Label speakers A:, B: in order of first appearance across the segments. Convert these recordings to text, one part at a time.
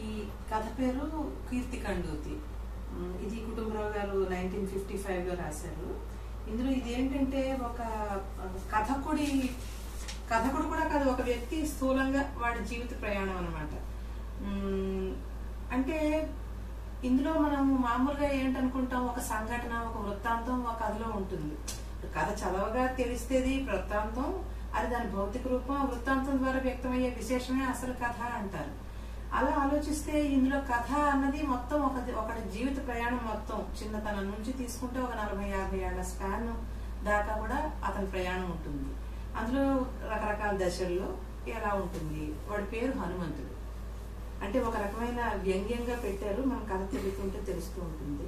A: కథ పేరు కీర్తి కండూతి ఉమ్, ఇది కుటుంబరావు గారు నైన్టీన్ ఫిఫ్టీ ఫైవ్ లో రాశారు ఇందులో ఇది ఏంటంటే ఒక ఆ, కథకుడి కథకుడు కూడా కాదు ఒక వ్యక్తి స్థూలంగా వాడి జీవిత ప్రయాణం అనమాట అంటే ఇందులో మనం మామూలుగా ఏంటనుకుంటాం ఒక సంఘటన ఒక వృత్తాంతం ఒక కథలో ఉంటుంది కథ చదవగా తెలిస్తేది వృత్తాంతం అది దాని భౌతిక రూపం ఆ వృత్తాంతం ద్వారా వ్యక్తమయ్యే విశేషమే అసలు కథ అంటారు అలా ఆలోచిస్తే ఇందులో కథ అన్నది మొత్తం ఒక ఒకటి జీవిత ప్రయాణం మొత్తం చిన్నతనం నుంచి తీసుకుంటే ఒక నలభై యాభై ఏళ్ల స్పాన్ దాకా కూడా అతని ప్రయాణం ఉంటుంది అందులో రకరకాల దశల్లో ఎలా ఉంటుంది వాడి పేరు హనుమంతుడు అంటే ఒక రకమైన వ్యంగ్యంగా పెట్టారు మనం కథ తెలుస్తుంటే తెలుస్తూ ఉంటుంది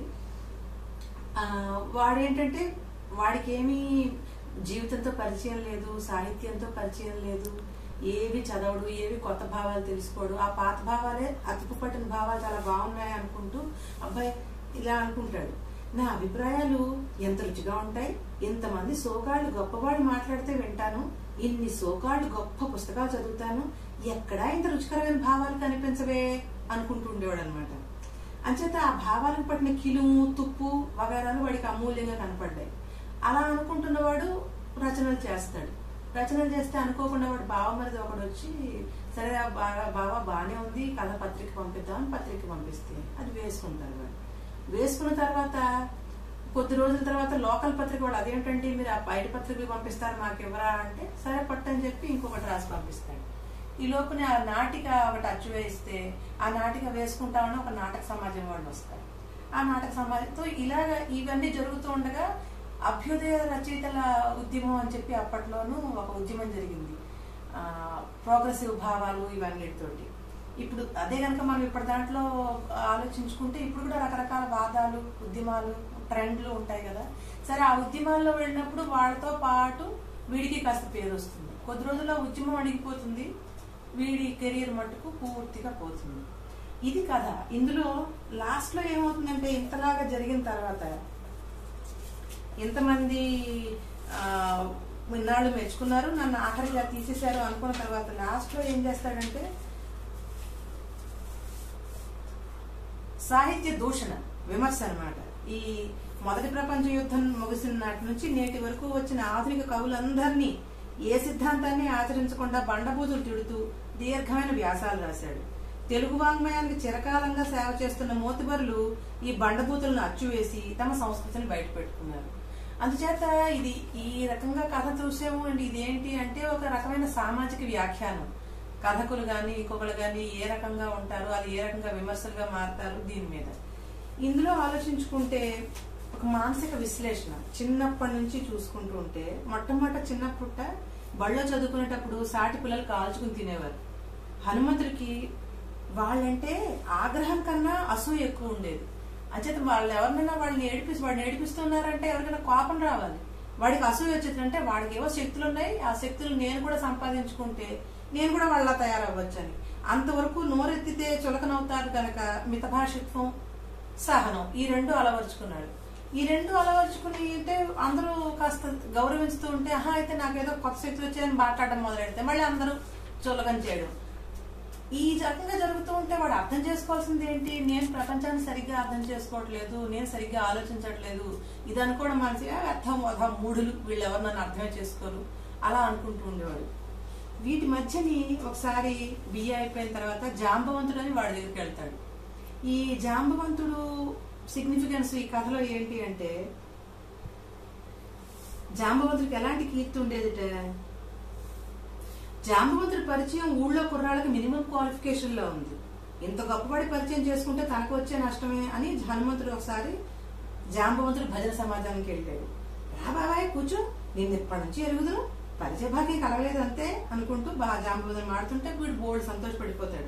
A: ఆ, వాడేంటంటే వాడికి ఏమీ జీవితంతో పరిచయం లేదు సాహిత్యంతో పరిచయం లేదు ఏవి చదవడు ఏవి కొత్త భావాలు తెలుసుకోడు ఆ పాత భావాలే అతుకు పట్టిన భావాలు చాలా బాగున్నాయి అనుకుంటూ అబ్బాయి ఇలా అనుకుంటాడు నా అభిప్రాయాలు ఎంత రుచిగా ఉంటాయి ఇంతమంది సోకాళ్ళు గొప్పవాళ్ళు మాట్లాడితే వింటాను ఇన్ని సోకాళ్ళు గొప్ప పుస్తకాలు చదువుతాను ఎక్కడా ఇంత రుచికరమైన భావాలు కనిపించవే అనుకుంటూ ఉండేవాడు అనమాట అంచేత ఆ భావాలకు పట్టిన కిలుము తుప్పు వగైరాలు వాడికి అమూల్యంగా కనపడ్డాయి అలా అనుకుంటున్నవాడు రచనలు చేస్తాడు రచనలు చేస్తే అనుకోకుండా వాడు బావ మరిది ఒకడు వచ్చి సరే ఆ బాగా బావ బాగానే ఉంది కథ పత్రిక పంపిద్దామని పత్రిక పంపిస్తే అది వేసుకుంటారు వాడు వేసుకున్న తర్వాత కొద్ది రోజుల తర్వాత లోకల్ పత్రిక వాళ్ళు అదేంటంటే మీరు ఆ బయట పత్రికలు పంపిస్తారు మాకు ఇవ్వరా అంటే సరే పట్టని చెప్పి ఇంకొకటి రాసి పంపిస్తాడు ఈ లోపునే ఆ నాటిక ఒకటి అచ్చు వేయిస్తే ఆ నాటిక వేసుకుంటామని ఒక నాటక సమాజం వాళ్ళు వస్తారు ఆ నాటక సమాజంతో ఇలాగ ఇవన్నీ జరుగుతూ ఉండగా అభ్యుదయ రచయితల ఉద్యమం అని చెప్పి అప్పట్లోనూ ఒక ఉద్యమం జరిగింది ప్రోగ్రెసివ్ భావాలు ఇవన్నిటితోటి ఇప్పుడు అదే కనుక మనం ఇప్పటి దాంట్లో ఆలోచించుకుంటే ఇప్పుడు కూడా రకరకాల వాదాలు ఉద్యమాలు ట్రెండ్లు ఉంటాయి కదా సరే ఆ ఉద్యమాల్లో వెళ్ళినప్పుడు వాళ్ళతో పాటు వీడికి కాస్త పేరు వస్తుంది కొద్ది రోజుల్లో ఉద్యమం అడిగిపోతుంది వీడి కెరీర్ మట్టుకు పూర్తిగా పోతుంది ఇది కథ ఇందులో లాస్ట్ లో ఏమవుతుందంటే ఇంతలాగా జరిగిన తర్వాత ఎంతమంది ఆ, ఇన్నాళ్ళు మెచ్చుకున్నారు నన్ను ఆఖరిగా తీసేశారు అనుకున్న తర్వాత లాస్ట్ లో ఏం చేస్తాడంటే సాహిత్య దూషణ విమర్శ అన్నమాట ఈ మొదటి ప్రపంచ యుద్ధం ముగిసిన నాటి నుంచి నేటి వరకు వచ్చిన ఆధునిక కవులందరినీ ఏ సిద్ధాంతాన్ని ఆచరించకుండా బండబూతులు తిడుతూ దీర్ఘమైన వ్యాసాలు రాశాడు తెలుగు వాంగ్మయానికి చిరకాలంగా సేవ చేస్తున్న మోతిబరులు ఈ బండబూతులను అచ్చువేసి తమ సంస్కృతిని బయటపెట్టుకున్నారు అందుచేత ఇది ఈ రకంగా కథ చూసాము అండి ఇదేంటి అంటే ఒక రకమైన సామాజిక వ్యాఖ్యానం కథకులు గాని ఇంకొకరు గాని ఏ రకంగా ఉంటారు అది ఏ రకంగా విమర్శలుగా మారుతారు దీని మీద ఇందులో ఆలోచించుకుంటే ఒక మానసిక విశ్లేషణ చిన్నప్పటి నుంచి చూసుకుంటూ ఉంటే మొట్టమొదట చిన్నప్పుట బళ్ళో చదువుకునేటప్పుడు సాటి పిల్లలు కాల్చుకుని తినేవారు హనుమంతుడికి వాళ్ళంటే ఆగ్రహం కన్నా అసూయ ఎక్కువ ఉండేది అంచేత వాళ్ళు ఎవరినైనా వాళ్ళని ఏడిపిస్తూ వాడిని ఏడిపిస్తున్నారంటే ఎవరికైనా కోపం రావాలి వాడికి అసూయ వచ్చిందంటే వాడికి ఏవో శక్తులు ఉన్నాయి ఆ శక్తులు నేను కూడా సంపాదించుకుంటే నేను కూడా వాళ్ళ తయారవ్వచ్చని అంతవరకు నోరెత్తితే చులకనవుతారు కనుక మితభాషిత్వం సహనం ఈ రెండు అలవరుచుకున్నాడు ఈ రెండు అలవరుచుకుని అంటే అందరూ కాస్త గౌరవిస్తూ ఉంటే ఆహా అయితే నాకేదో కొత్త శక్తులు వచ్చాయని మాట్లాడడం మొదలెడితే మళ్ళీ అందరూ చులకం చేయడం ఈ రకంగా జరుగుతూ ఉంటే వాడు అర్థం చేసుకోవాల్సింది ఏంటి నేను ప్రపంచాన్ని సరిగ్గా అర్థం చేసుకోవట్లేదు నేను సరిగ్గా ఆలోచించట్లేదు ఇది అనుకోవడం మనసి అర్థం అర్థం మూడులు వీళ్ళు ఎవరు నన్ను అర్థమే చేసుకోరు అలా అనుకుంటూ ఉండేవాడు వీటి మధ్యని ఒకసారి బిఏ అయిపోయిన తర్వాత జాంబవంతుడు అని వాడి దగ్గరికి వెళ్తాడు ఈ జాంబవంతుడు సిగ్నిఫికెన్స్ ఈ కథలో ఏంటి అంటే జాంబవంతుడికి ఎలాంటి కీర్తి ఉండేదిట జాంబవంతుడి పరిచయం ఊళ్ళో కుర్రాళ్ళకి మినిమం క్వాలిఫికేషన్ లో ఉంది ఇంత గొప్పవాడి పరిచయం చేసుకుంటే తనకు వచ్చే నష్టమే అని హనుమంతుడు ఒకసారి జాంబవంతుడు భజన సమాజానికి వెళ్ళాడు రా బాబాయ్ కూర్చో నేను ఇప్పటి నుంచి ఎరుగుదును పరిచయ భాగ్యం కలగలేదు అంతే అనుకుంటూ బాగా జాంబవంతుడు మాడుతుంటే వీడు బోర్డు సంతోషపడిపోతాడు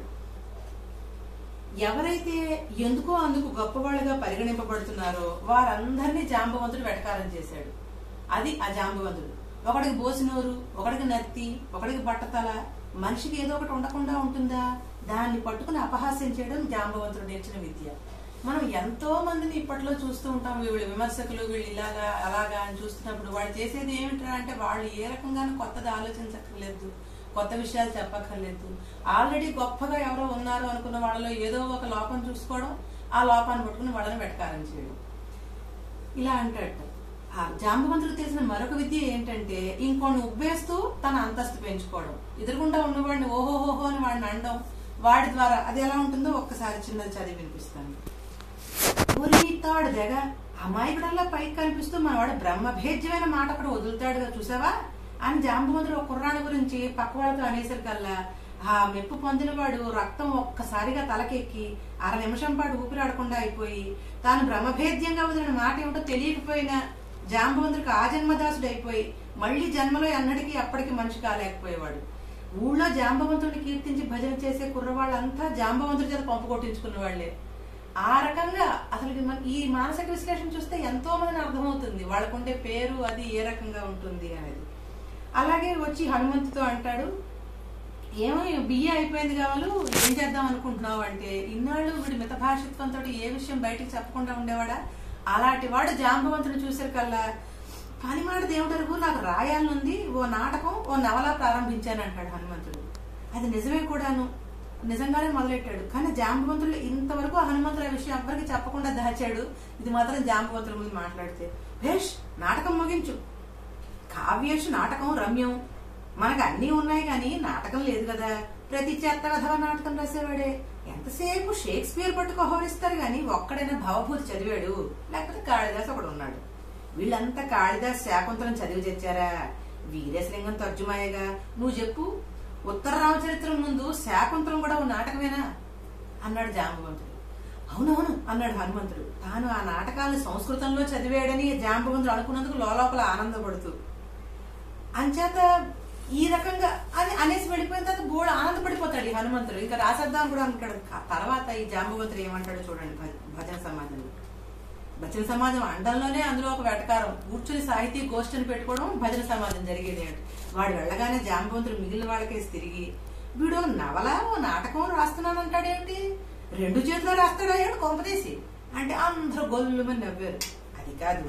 A: ఎవరైతే ఎందుకో అందుకు గొప్పవాళ్ళుగా పరిగణింపబడుతున్నారో వారందరినీ జాంబవంతుడు వెటకారం చేశాడు అది ఆ జాంబవంతుడు ఒకడికి బోసినోరు ఒకడికి నత్తి ఒకడికి బట్టతల మనిషికి ఏదో ఒకటి ఉండకుండా ఉంటుందా దాన్ని పట్టుకుని అపహాస్యం చేయడం జాంబవంతుడు నేర్చిన విద్య మనం ఎంతో మందిని ఇప్పట్లో చూస్తూ ఉంటాం వీళ్ళు విమర్శకులు వీళ్ళు ఇలాగా అలాగా అని చూస్తున్నప్పుడు వాళ్ళు చేసేది ఏమిటా అంటే వాళ్ళు ఏ రకంగానూ కొత్తది ఆలోచించక్కర్లేదు కొత్త విషయాలు చెప్పక్కర్లేదు ఆల్రెడీ గొప్పగా ఎవరో ఉన్నారు అనుకున్న వాళ్ళలో ఏదో ఒక లోపం చూసుకోవడం ఆ లోపాన్ని పట్టుకుని వాళ్ళని వెటకారం చేయడం ఇలా అంటాడు ఆ జాంబవంతుడు తెలిసిన మరొక విద్య ఏంటంటే ఇంకోని ఉబ్బేస్తూ తన అంతస్తు పెంచుకోవడం ఎదురుగుండా ఉన్నవాడిని ఓహోహోహో అని వాడిని అనడం వాడి ద్వారా అది ఎలా ఉంటుందో ఒక్కసారి చిన్నది చదివి వినిపిస్తాను ఊరి తాడు దెగ అమాయకుడల్లా పైకి కనిపిస్తూ మనవాడు బ్రహ్మభేద్యమైన మాట ఒకటి వదులుతాడుగా చూసావా అని జాంబవంతుడు ఒక కుర్రాడి గురించి పక్క వాళ్ళతో అనేసరికల్లా ఆ మెప్పు పొందినవాడు రక్తం ఒక్కసారిగా తలకెక్కి అర నిమిషం పాటు ఊపిరాడకుండా అయిపోయి తాను బ్రహ్మభేద్యంగా వదిలిన మాట ఏమిటో తెలియకపోయినా జాంబవంతుడికి ఆ జన్మదాసుడు అయిపోయి మళ్లీ జన్మలో ఎన్నటికీ అప్పటికి మనిషి కాలేకపోయేవాడు ఊళ్ళో జాంబవంతుడిని కీర్తించి భజన చేసే కుర్రవాళ్ళంతా జాంబవంతుడి చేత పంపు కొట్టించుకున్న వాళ్లే ఆ రకంగా అసలు ఇది మన- ఈ మానసిక విశ్లేషణ చూస్తే ఎంతో మందిని అర్థమవుతుంది వాళ్ళకుండే పేరు అది ఏ రకంగా ఉంటుంది అనేది అలాగే వచ్చి హనుమంతుతో అంటాడు ఏమో బిఏ అయిపోయింది కావాలి ఏం చేద్దాం అనుకుంటున్నావు అంటే ఇన్నాళ్ళు వీడి మితభాషిత్వంతో ఏ విషయం బయటికి చెప్పకుండా ఉండేవాడా అలాంటి వాడు జాంబవంతుని చూసరికల్లా పని మాట దేవుడరుగు నాకు రాయాలనుంది ఓ నాటకం ఓ నవల ప్రారంభించాను అంటాడు హనుమంతుడు అది నిజమే కూడాను నిజంగానే మొదలెట్టాడు కానీ జాంబవంతుడు ఇంతవరకు ఆ హనుమంతుడు ఆ విషయం ఎవ్వరికి చెప్పకుండా దాచాడు ఇది మాత్రం జాంబవంతుడి ముందు మాట్లాడితే భేష్ నాటకం ముగించు కావ్యేషు నాటకం రమ్యం మనకు అన్నీ ఉన్నాయి కానీ నాటకం లేదు కదా ప్రతి చెత్త కథల నాటకం రాసేవాడే ఎంతసేపు షేక్స్పియర్ పట్టుకు హోరిస్తారు గాని ఒక్కడైనా భవభూతి చదివాడు లేకపోతే కాళిదాస్ ఒకడు ఉన్నాడు వీళ్ళంతా కాళిదాస్ శాకుంతలం చదివి తెచ్చారా వీరేశలింగం తర్జుమాయగా నువ్వు చెప్పు ఉత్తర రామచరిత్రం ముందు శాకుంతలం కూడా ఓ నాటకమేనా అన్నాడు జాంబవంతుడు అవునవును అన్నాడు హనుమంతుడు తాను ఆ నాటకాలను సంస్కృతంలో చదివాడని జాంబవంతుడు అనుకున్నందుకు లోపల ఆనందపడుతూ అంచేత ఈ రకంగా అని అనేసి వెళ్ళిపోయిన తర్వాత బోర్డు ఆనందపడిపోతాడు ఈ హనుమంతుడు ఇంకా రాసేద్దాం కూడా అనుకుంటాడు కా- తర్వాత ఈ జాంబవంతుడు ఏమంటాడు చూడండి భజ- భజన సమాజంలో భజన సమాజం అండంలోనే అందులో ఒక వెటకారం కూర్చుని సాహితీ గోష్ఠిని పెట్టుకోవడం భజన సమాజం జరిగేది ఏంటి వాడు వెళ్ళగానే జాంబవంతుడు మిగిలిన వాళ్ళకేసి తిరిగి వీడు ఓ నవల ఓ నాటకం రాస్తున్నాను అంటాడేమిటి రెండు చేతిలో రాస్తాడా ఏమిటి కొంపదీసి అంటే అందరూ గొల్లుమని నవ్వారు అది కాదు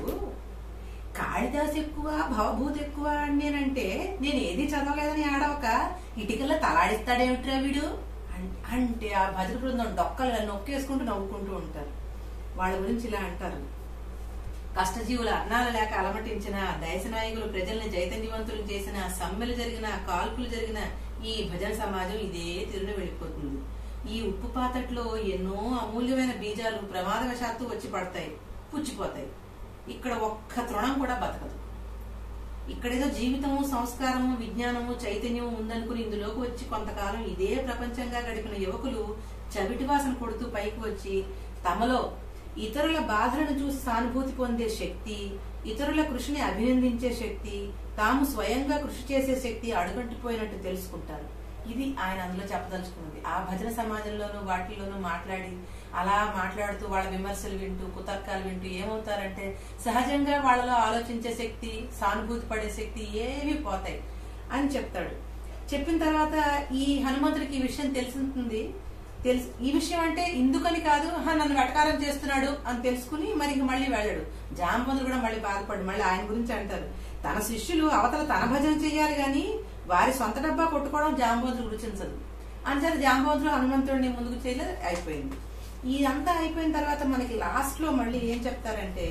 A: కాళిదాస్ ఎక్కువ భవభూతి ఎక్కువ అని నేనంటే నేను ఏది చదవలేదని ఆడవక ఇటుకల్లో తలాడిస్తాడేమిట్రా వీడు అన్- అంటే ఆ భద్ర బృందం డొక్కలు నొక్కేసుకుంటూ నవ్వుకుంటూ ఉంటారు వాళ్ళ గురించి ఇలా అంటారు కష్టజీవుల అన్నాలు లేక అలమటించిన దయసనాయకులు ప్రజల్ని చైతన్యవంతులు చేసిన సమ్మెలు జరిగిన కాల్పులు జరిగిన ఈ భజన సమాజం ఇదే తిరుని వెళ్ళిపోతుంది ఈ ఉప్పు పాతట్లో ఎన్నో అమూల్యమైన బీజాలు ప్రమాదవశాత్తు వచ్చి పడతాయి పుచ్చిపోతాయి ఇక్కడ ఒక్క తృణం కూడా బతకదు ఇక్కడేదో జీవితము సంస్కారము విజ్ఞానము చైతన్యము ఉందనుకుని ఇందులోకి వచ్చి కొంతకాలం ఇదే ప్రపంచంగా గడిపిన యువకులు చవిటి వాసన కొడుతూ పైకి వచ్చి తమలో ఇతరుల బాధలను చూసి సానుభూతి పొందే శక్తి ఇతరుల కృషిని అభినందించే శక్తి తాము స్వయంగా కృషి చేసే శక్తి అడుగంటిపోయినట్టు తెలుసుకుంటారు ఇది ఆయన అందులో చెప్పదలుచుకున్నది ఆ భజన సమాజంలోనూ వాటిల్లోనూ మాట్లాడి అలా మాట్లాడుతూ వాళ్ళ విమర్శలు వింటూ కుతర్కాలు వింటూ ఏమవుతారంటే సహజంగా వాళ్ళలో ఆలోచించే శక్తి సానుభూతి పడే శక్తి ఏవి పోతాయి అని చెప్తాడు చెప్పిన తర్వాత ఈ హనుమంతుడికి ఈ విషయం తెలిసింది తెలుసు ఈ విషయం అంటే ఇందుకని కాదు "హా, నన్ను వెటకారం చేస్తున్నాడు అని తెలుసుకుని మరి ఇంక మళ్ళీ వెళ్ళాడు జాంబవంతుడు కూడా మళ్ళీ బాధపడు మళ్ళీ ఆయన గురించి అంటారు తన శిష్యులు అవతల తన భజన చెయ్యాలి గాని వారి సొంత డబ్బా కొట్టుకోవడం జాంబవంతుడు రుచించదు అంచేత జాంబవంతుడు హనుమంతుడిని ముందుకు చేయలేదు అయిపోయింది ఈ అంతా అయిపోయిన తర్వాత మనకి లాస్ట్ లో మళ్ళీ ఏం చెప్తారంటే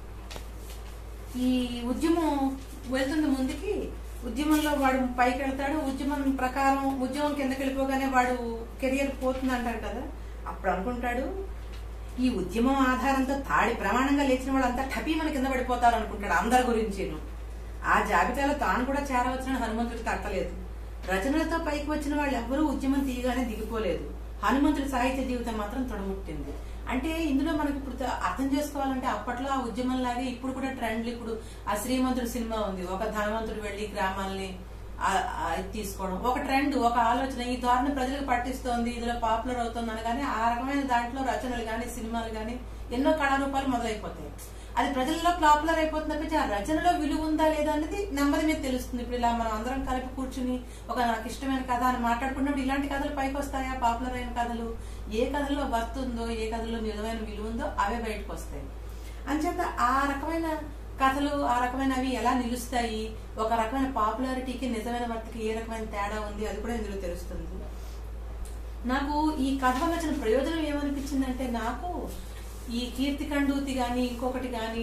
A: ఈ ఉద్యమం వెళ్తుంది ముందుకి ఉద్యమంలో వాడు పైకి వెళ్తాడు ఉద్యమం ప్రకారం ఉద్యమం కిందకి వెళ్ళిపోగానే వాడు కెరియర్ పోతుంది అంటారు కదా అప్పుడు అనుకుంటాడు ఈ ఉద్యమం ఆధారంతో తాడి ప్రమాణంగా లేచిన వాళ్ళంతా టపీ మన కింద పడిపోతారు అనుకుంటాడు అందరి గురించిను ఆ జాబితాలో తాను కూడా చేరవచ్చిన హనుమంతుడికి తట్టలేదు రచనలతో పైకి వచ్చిన వాళ్ళు ఎవ్వరూ ఉద్యమం తీయగానే దిగిపోలేదు హనుమంతుడి సాహిత్య జీవితం మాత్రం తొడముట్టింది అంటే ఇందులో మనకి ఇప్పుడు త- అర్థం చేసుకోవాలంటే అప్పట్లో ఆ ఉద్యమం లాగే ఇప్పుడు కూడా ట్రెండ్లు ఇప్పుడు ఆ శ్రీమంతుడు సినిమా ఉంది ఒక ధనవంతుడు వెళ్లి గ్రామాల్ని ఆ- ఆ ఇది తీసుకోవడం ఒక ట్రెండ్ ఒక ఆలోచన ఈ ధోరణి ప్రజలకు పట్టిస్తోంది ఇందులో పాపులర్ అవుతుంది అనగానే ఆ రకమైన దాంట్లో రచనలు గాని సినిమాలు గాని ఎన్నో కళారూపాలు మొదలైపోతాయి అది ప్రజల్లో పాపులర్ అయిపోతుంది తప్పించి ఆ రచనలో విలువ ఉందా లేదా అనేది నెమ్మది మీద తెలుస్తుంది ఇప్పుడు ఇలా మనం అందరం కలిపి కూర్చుని ఒక నాకు ఇష్టమైన కథ అని మాట్లాడుకున్నప్పుడు ఇలాంటి కథలు పైకి వస్తాయా పాపులర్ అయిన కథలు ఏ కథలో వర్త్ ఉందో ఏ కథలో నిజమైన విలువ ఉందో అవే బయటకు వస్తాయి అంచేత ఆ రకమైన కథలు ఆ రకమైనవి ఎలా నిలుస్తాయి ఒక రకమైన పాపులారిటీకి నిజమైన వర్తకి ఏ రకమైన తేడా ఉంది అది కూడా ఇందులో తెలుస్తుంది నాకు ఈ కథ వల్ల వచ్చిన ప్రయోజనం ఏమనిపించిందంటే నాకు ఈ కీర్తి కండూతి గాని ఇంకొకటి గాని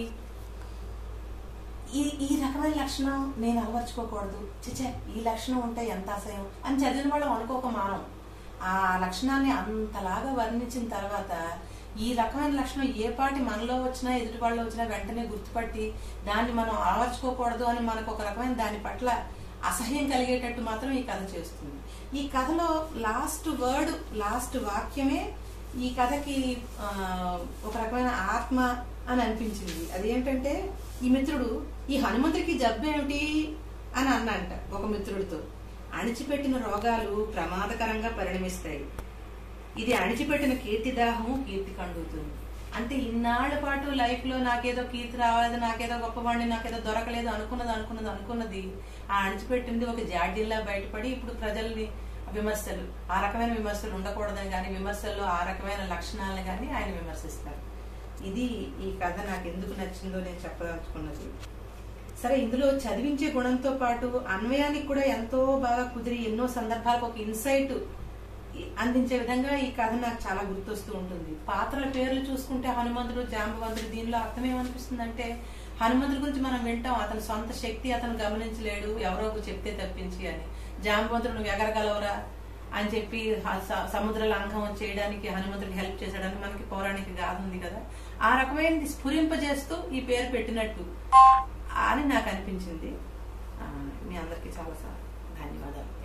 A: ఈ ఈ రకమైన లక్షణం నేను అలవర్చుకోకూడదు చిచే ఈ లక్షణం ఉంటే ఎంత అసహ్యం అని చదివిన వాళ్ళం అనుకోక మానం ఆ లక్షణాన్ని అంతలాగా వర్ణించిన తర్వాత ఈ రకమైన లక్షణం ఏ పాటి మనలో వచ్చినా ఎదుటి వాళ్ళు వచ్చినా వెంటనే గుర్తుపట్టి దాన్ని మనం అలవర్చుకోకూడదు అని మనకు ఒక రకమైన దాని పట్ల అసహ్యం కలిగేటట్టు మాత్రం ఈ కథ చేస్తుంది ఈ కథలో లాస్ట్ వర్డ్ లాస్ట్ వాక్యమే ఈ కథకి ఆ, ఒక రకమైన ఆత్మ అని అనిపించింది అదేంటంటే ఈ మిత్రుడు ఈ హనుమంతుడికి జబ్బు ఏమిటి అని అన్నంట ఒక మిత్రుడితో అణిచిపెట్టిన రోగాలు ప్రమాదకరంగా పరిణమిస్తాయి ఇది అణిచిపెట్టిన కీర్తిదాహము కీర్తి కండుతుంది అంటే ఇన్నాళ్ల పాటు లైఫ్ లో నాకేదో కీర్తి రాలేదు నాకేదో గొప్పవాడిని నాకేదో దొరకలేదు అనుకున్నది అనుకున్నది అనుకున్నది ఆ అణిచిపెట్టింది ఒక జాడ్యంలా బయటపడి ఇప్పుడు ప్రజల్ని విమర్శలు ఆ రకమైన విమర్శలు ఉండకూడదని కానీ విమర్శల్లో ఆ రకమైన లక్షణాలను కానీ ఆయన విమర్శిస్తారు ఇది ఈ కథ నాకు ఎందుకు నచ్చిందో నేను చెప్పదలుచుకున్నది సరే ఇందులో చదివించే గుణంతో పాటు అన్వయానికి కూడా ఎంతో బాగా కుదిరి ఎన్నో సందర్భాలకు ఒక ఇన్సైట్ అందించే విధంగా ఈ కథ నాకు చాలా గుర్తొస్తూ ఉంటుంది పాత్రల పేర్లు చూసుకుంటే హనుమంతుడు జాంబవంతుడు దీనిలో అర్థం ఏమనిపిస్తుంది అంటే హనుమంతుడి గురించి మనం వింటాం అతని సొంత శక్తి అతను గమనించలేడు ఎవరో ఒకరు చెప్తే తప్పించి అని జాంబవంతుడు నువ్వు ఎగరగలవరా అని చెప్పి హ- స- సముద్ర లంఘనం చేయడానికి హనుమంతుడికి హెల్ప్ చేశాడని మనకి పౌరాణిక గాథ ఉంది కదా ఆ రకమైనది స్ఫురింపజేస్తూ ఈ పేరు పెట్టినట్టు అని నాకు అనిపించింది ఆ, మీ అందరికీ చాలా ధన్యవాదాలు